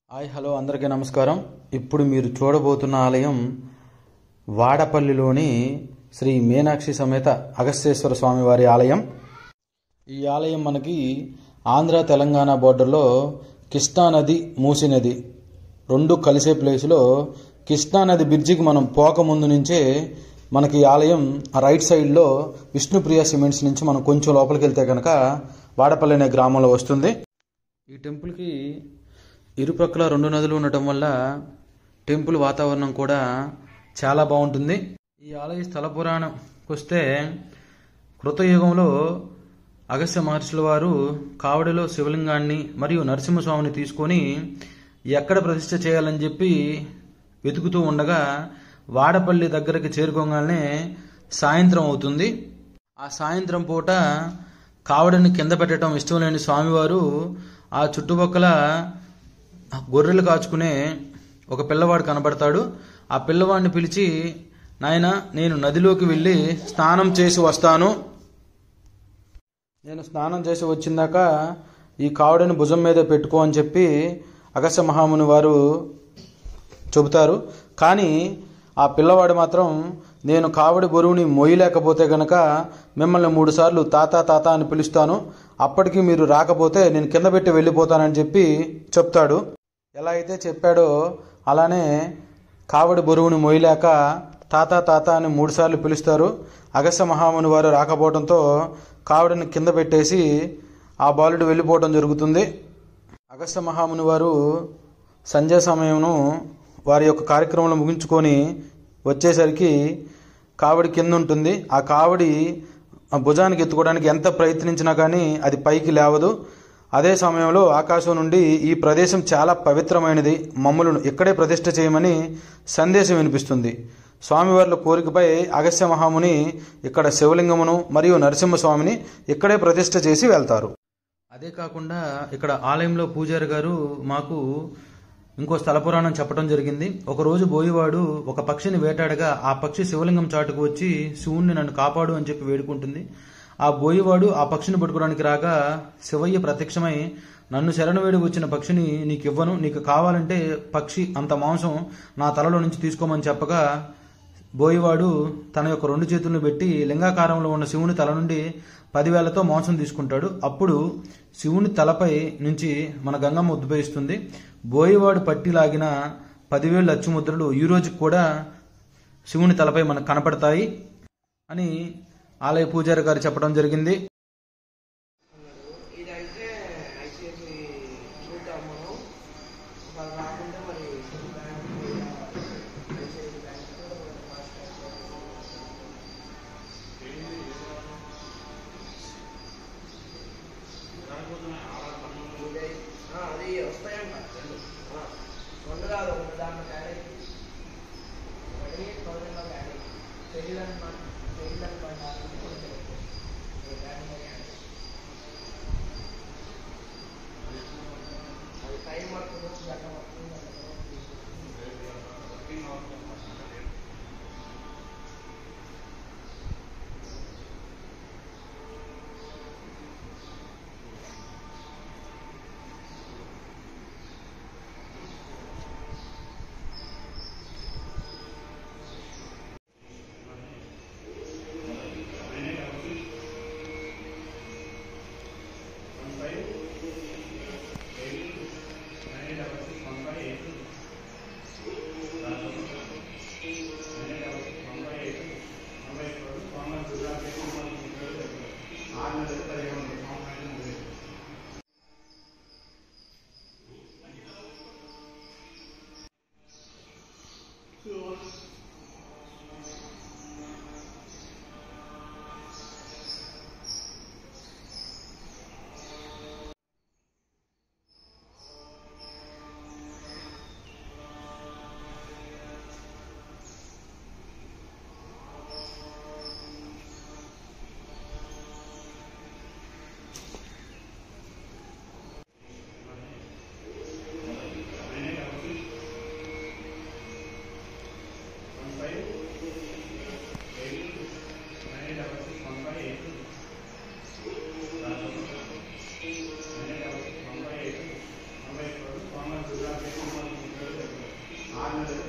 hi hello అందరికీ నమస్కారం ఇప్పుడు మీరు చూడబోతున్న ఆలయం వాడపల్లిలోని శ్రీ మీనాక్షి సమేత అగస్త్యేశ్వర స్వామి వారి ఆలయం ఈ ఆలయం మనకి ఆంధ్ర తెలంగాణ బోర్డర్లో కృష్ణా నది మూసి నది రెండు కలిసే ప్లేస్లో కృష్ణా నది బ్రిడ్జికి మనం పోకముందు నుంచే మనకి ఈ ఆలయం రైట్ సైడ్లో విష్ణుప్రియ సిమెంట్స్ నుంచి మనం కొంచెం లోపలికి వెళ్తే కనుక వాడపల్లి అనే గ్రామంలో వస్తుంది ఈ టెంపుల్కి ఇరుపక్కల రెండు నదులు ఉండటం వల్ల టెంపుల్ వాతావరణం కూడా చాలా బాగుంటుంది ఈ ఆలయ స్థల పురాణంకి వస్తే కృతయుగంలో అగస్త్య మహర్షుల వారు కావడిలో శివలింగాన్ని మరియు నరసింహస్వామిని తీసుకొని ఎక్కడ ప్రతిష్ఠ చేయాలని చెప్పి వెతుకుతూ ఉండగా వాడపల్లి దగ్గరికి చేరుకోగానే సాయంత్రం అవుతుంది ఆ సాయంత్రం పూట కావడిని కింద పెట్టడం ఇష్టం లేని స్వామివారు ఆ చుట్టుపక్కల గొర్రెలు కాచుకునే ఒక పిల్లవాడు కనబడతాడు ఆ పిల్లవాడిని పిలిచి నాయన నేను నదిలోకి వెళ్ళి స్నానం చేసి వస్తాను నేను స్నానం చేసి వచ్చిందాక ఈ కావుడిని భుజం మీద పెట్టుకో అని చెప్పి అగస్య మహాముని వారు చెబుతారు కానీ ఆ పిల్లవాడు మాత్రం నేను కావడి బరువుని మోయలేకపోతే గనక మిమ్మల్ని మూడుసార్లు తాత తాత అని పిలుస్తాను అప్పటికి మీరు రాకపోతే నేను కింద పెట్టి వెళ్ళిపోతానని చెప్పి చెప్తాడు ఎలా అయితే చెప్పాడో అలానే కావడి బరువుని మోయలేక తాత తాత అని మూడుసార్లు పిలుస్తారు అగస్య మహాముని వారు రాకపోవడంతో కావడిని కింద పెట్టేసి ఆ బాలుడు వెళ్ళిపోవడం జరుగుతుంది అగస్త్య మహాముని వారు సంధ్యా సమయమును వారి యొక్క కార్యక్రమంలో ముగించుకొని వచ్చేసరికి కావడి కింద ఉంటుంది ఆ కావడి ఆ భుజానికి ఎత్తుకోవడానికి ఎంత ప్రయత్నించినా కానీ అది పైకి లేవదు అదే సమయంలో ఆకాశం నుండి ఈ ప్రదేశం చాలా పవిత్రమైనది మమ్మలను ఇక్కడే ప్రతిష్ఠ చేయమని సందేశం వినిపిస్తుంది స్వామివార్ల కోరికపై అగస్త్య మహాముని ఇక్కడ శివలింగమును మరియు నరసింహస్వామిని ఇక్కడే ప్రతిష్ఠ చేసి వెళ్తారు అదే కాకుండా ఇక్కడ ఆలయంలో పూజారి గారు మాకు ఇంకో స్థల పురాణం చెప్పడం జరిగింది ఒకరోజు బోయివాడు ఒక పక్షిని వేటాడగా ఆ పక్షి శివలింగం చాటుకు వచ్చి శివుణ్ణి నన్ను కాపాడు అని చెప్పి వేడుకుంటుంది ఆ బోయివాడు ఆ పక్షిని పట్టుకోవడానికి రాగా శివయ్య ప్రత్యక్షమై నన్ను శరణ వేడి వచ్చిన పక్షిని నీకు ఇవ్వను నీకు కావాలంటే పక్షి అంత మాంసం నా తలలో నుంచి తీసుకోమని చెప్పగా బోయివాడు తన యొక్క రెండు చేతులను పెట్టి లింగాకారంలో ఉన్న శివుని తల నుండి పదివేలతో మాంసం తీసుకుంటాడు అప్పుడు శివుని తలపై నుంచి మన గంగమ్మ ఉద్భవిస్తుంది బోయివాడు పట్టి లాగిన పదివేలు అచ్చుముద్రలు ఈ రోజుకి కూడా శివుని తలపై మనకు కనపడతాయి అని ఆలయ పూజారి గారు చెప్పడం జరిగింది ఇదైతే ఐసిఐసి చూద్దాం మనం ఒకవేళ రాకుంటే మరి బ్యాంక్ ఐసిఐసి బ్యాంక్ అది వస్తాయంట రెండు ఆ, రెండు కాదు ఒకటి దాంట్లో యాడ్ అయింది ఒకటి థౌసండ్లో యాడ్ అయింది పెళ్ళని పెళ్ళని పండాలని కొంచెం ఎక్కువ దాంట్లో యాడ్ అయింది అది టైం పడుతుంది గంట పడుతుంది గంట ఆరు నెలలు